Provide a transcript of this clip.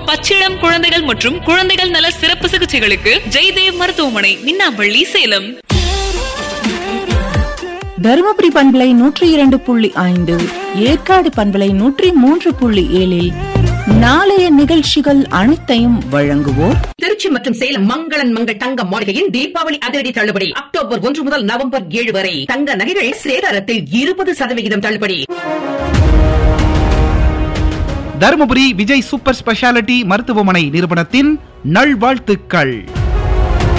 பச்சிளம் குழந்தைகள் மற்றும் குழந்தைகள் நல சிறப்பு சிகிச்சைகளுக்கு ஜெய்தேவ் மருத்துவமனை மின்னாம்பள்ளி சேலம் தருமபுரி பண்பலை நூற்றி இரண்டு புள்ளி ஐந்து ஏற்காடு பண்பலை நூற்றி மூன்று புள்ளி ஏழில் நாளைய நிகழ்ச்சிகள் அனைத்தையும் வழங்குவோர் திருச்சி மற்றும் சேலம் மங்களன் மங்கள் தங்க மாளிகையின் தீபாவளி அதிரடி தள்ளுபடி அக்டோபர் ஒன்று முதல் நவம்பர் ஏழு வரை தங்க நகைகள் சேதாரத்தில் இருபது சதவிகிதம் தள்ளுபடி தருமபுரி விஜய் சூப்பர் ஸ்பெஷாலிட்டி மருத்துவமனை நிறுவனத்தின் நல்வாழ்த்துக்கள்